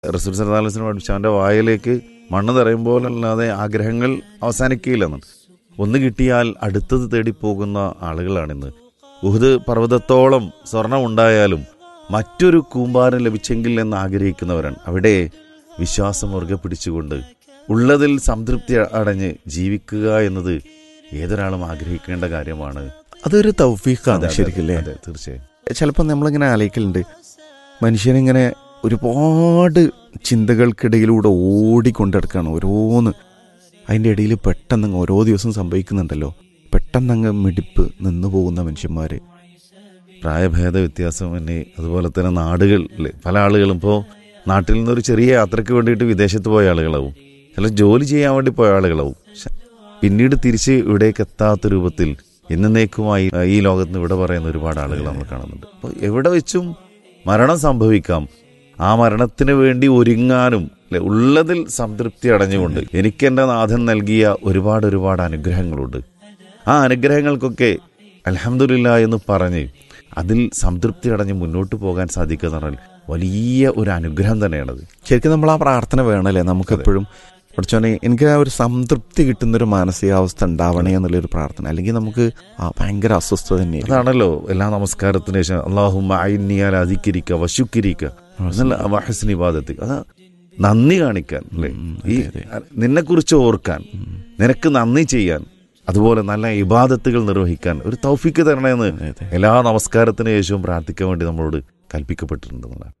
റസൂൽ സല്ലാസിനെ പഠിച്ച അവൻ്റെ വായിലേക്ക് മണ്ണ് തറയുമ്പോലല്ലാതെ ആഗ്രഹങ്ങൾ അവസാനിക്കുകയില്ലെന്നാണ് ഒന്ന് കിട്ടിയാൽ അടുത്തത് തേടി പോകുന്ന ആളുകളാണിന്ന് ഉഹുദ് പർവ്വതത്തോളം സ്വർണം ഉണ്ടായാലും മറ്റൊരു കൂമ്പാരം ലഭിച്ചെങ്കിൽ എന്ന് ആഗ്രഹിക്കുന്നവരാണ് അവിടെ വിശ്വാസം മുറുകെ പിടിച്ചുകൊണ്ട് ഉള്ളതിൽ സംതൃപ്തി അടഞ്ഞ് ജീവിക്കുക എന്നത് ഏതൊരാളും ആഗ്രഹിക്കേണ്ട കാര്യമാണ് അതൊരു തൗഫീഖാണ് അതെ, അതെ, ശരിക്കില്ലേ അതെ, തീർച്ചയായും ചിലപ്പോൾ നമ്മളിങ്ങനെ ആലോചിക്കലുണ്ട് മനുഷ്യനിങ്ങനെ ഒരുപാട് ചിന്തകൾക്കിടയിലൂടെ ഓടിക്കൊണ്ടെടുക്കുകയാണ് ഓരോന്ന് അതിൻ്റെ ഇടയിൽ പെട്ടെന്ന് അങ്ങ് ഓരോ ദിവസം സംഭവിക്കുന്നുണ്ടല്ലോ പെട്ടെന്ന് അങ്ങ് മിടിപ്പ് നിന്നു പോകുന്ന മനുഷ്യന്മാർ പ്രായഭേദ വ്യത്യാസം തന്നെ അതുപോലെ തന്നെ നാടുകളിൽ പല ആളുകളും ഇപ്പോൾ നാട്ടിൽ നിന്നൊരു ചെറിയ യാത്രയ്ക്ക് വേണ്ടിയിട്ട് വിദേശത്ത് പോയ ആളുകളാവും ചില ജോലി ചെയ്യാൻ വേണ്ടി പോയ ആളുകളാവും ശ- പിന്നീട് തിരിച്ച് ഇവിടേക്ക് എത്താത്ത രൂപത്തിൽ എന്നേക്കുമായി ഈ ലോകത്ത് നിന്ന് ഇവിടെ പറയുന്ന ഒരുപാട് ആളുകൾ നമ്മൾ കാണുന്നുണ്ട് അപ്പോൾ എവിടെ വെച്ചും മരണം സംഭവിക്കാം ആ മരണത്തിന് വേണ്ടി ഒരുങ്ങാനും അല്ലെ ഉള്ളതിൽ സംതൃപ്തി അടഞ്ഞുകൊണ്ട് എനിക്ക് എൻ്റെ നാഥൻ നൽകിയ ഒരുപാട് ഒരുപാട് അനുഗ്രഹങ്ങളുണ്ട് ആ അനുഗ്രഹങ്ങൾക്കൊക്കെ അലഹമില്ല എന്ന് പറഞ്ഞ് അതിൽ സംതൃപ്തി അടഞ്ഞ് മുന്നോട്ട് പോകാൻ സാധിക്കുക എന്ന് പറഞ്ഞാൽ വലിയ ഒരു അനുഗ്രഹം തന്നെയാണത് ശരിക്കും നമ്മൾ ആ പ്രാർത്ഥന വേണമല്ലേ നമുക്കെപ്പോഴും പഠിച്ചോനെ എനിക്ക് ആ ഒരു സംതൃപ്തി കിട്ടുന്നൊരു മാനസികാവസ്ഥ ഉണ്ടാവണേ എന്നുള്ളൊരു പ്രാർത്ഥന അല്ലെങ്കിൽ നമുക്ക് ആ ഭയങ്കര അസ്വസ്ഥത തന്നെയായിരിക്കും അതാണല്ലോ എല്ലാ നമസ്കാരത്തിന് ശേഷം അള്ളാഹുമ്മ അയിന്നിയാൽ അധികരിക്കുക വശുക്കിരിക്കുക എന്നല്ല വഹസ്നി ബാധത്ത് അതാ നന്ദി കാണിക്കാൻ അല്ലേ ഉം, ഈ അതെ, നിന്നെ കുറിച്ച് ഓർക്കാൻ നിനക്ക് നന്ദി ചെയ്യാൻ അതുപോലെ നല്ല ഇബാദത്തുകൾ നിർവഹിക്കാൻ ഒരു തൗഫിക്ക് തരണമെന്ന് അതെ, അതെ. എല്ലാ നമസ്കാരത്തിന് ശേഷവും പ്രാർത്ഥിക്കാൻ വേണ്ടി നമ്മളോട് കൽപ്പിക്കപ്പെട്ടിട്ടുണ്ടെന്നുള്ളതാണ്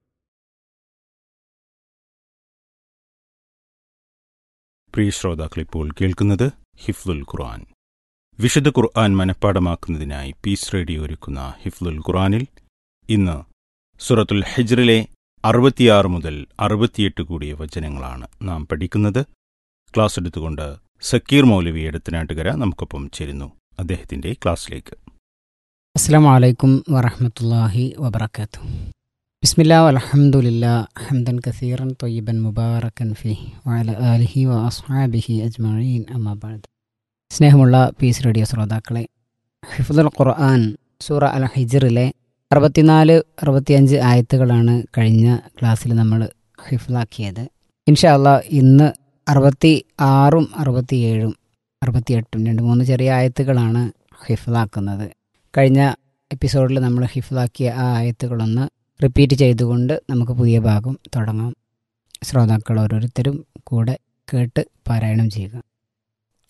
പ്രിയ ശ്രോതാക്കൾ ഇപ്പോൾ കേൾക്കുന്നത് ഹിഫ്ലുൽ ഖുർആൻ വിശുദ്ധ ഖുർആൻ മനഃപ്പാടമാക്കുന്നതിനായി പീസ് റേഡിയോ ഒരുക്കുന്ന ഹിഫ്ലുൽ ഖുർആനിൽ ഇന്ന് സുറത്തുൽ ഹെജ്റിലെ അറുപത്തിയാറ് മുതൽ അറുപത്തിയെട്ട് കൂടിയ വചനങ്ങളാണ് നാം പഠിക്കുന്നത് ക്ലാസ് എടുത്തുകൊണ്ട് സക്കീർ മൗലവി എടുത്തനാട്ടുകര നമുക്കൊപ്പം ചേരുന്നു അദ്ദേഹത്തിന്റെ ക്ലാസ്സിലേക്ക് السلام عليكم ورحمة الله وبركاته بسم الله والحمد لله حمدا كثيرا طيبا مباركا فيه وعلى آله وأصحابه أجمعين أما بعد സ്നേഹമുള്ള പീസ് റേഡിയോ ശ്രോതാക്കളെ ഹിഫുദുൽ ഖുർആൻ സൂറ അൽ ഹിജറിലെ അറുപത്തിനാല് അറുപത്തിയഞ്ച് ആയത്തുകളാണ് കഴിഞ്ഞ ക്ലാസ്സിൽ നമ്മൾ ഹിഫുലാക്കിയത് ഇൻഷാ അല്ലാ ഇന്ന് അറുപത്തി ആറും അറുപത്തിയേഴും അറുപത്തിയെട്ടും രണ്ട് മൂന്ന് ചെറിയ ആയത്തുകളാണ് ഹിഫുലാക്കുന്നത് കഴിഞ്ഞ എപ്പിസോഡിൽ നമ്മൾ ഹിഫ്ലാക്കിയ ആ ആയത്തുകളൊന്ന് റിപ്പീറ്റ് ചെയ്തുകൊണ്ട് നമുക്ക് പുതിയ ഭാഗം തുടങ്ങാം ശ്രോതാക്കൾ ഓരോരുത്തരും കൂടെ കേട്ട് പാരായണം ചെയ്യുക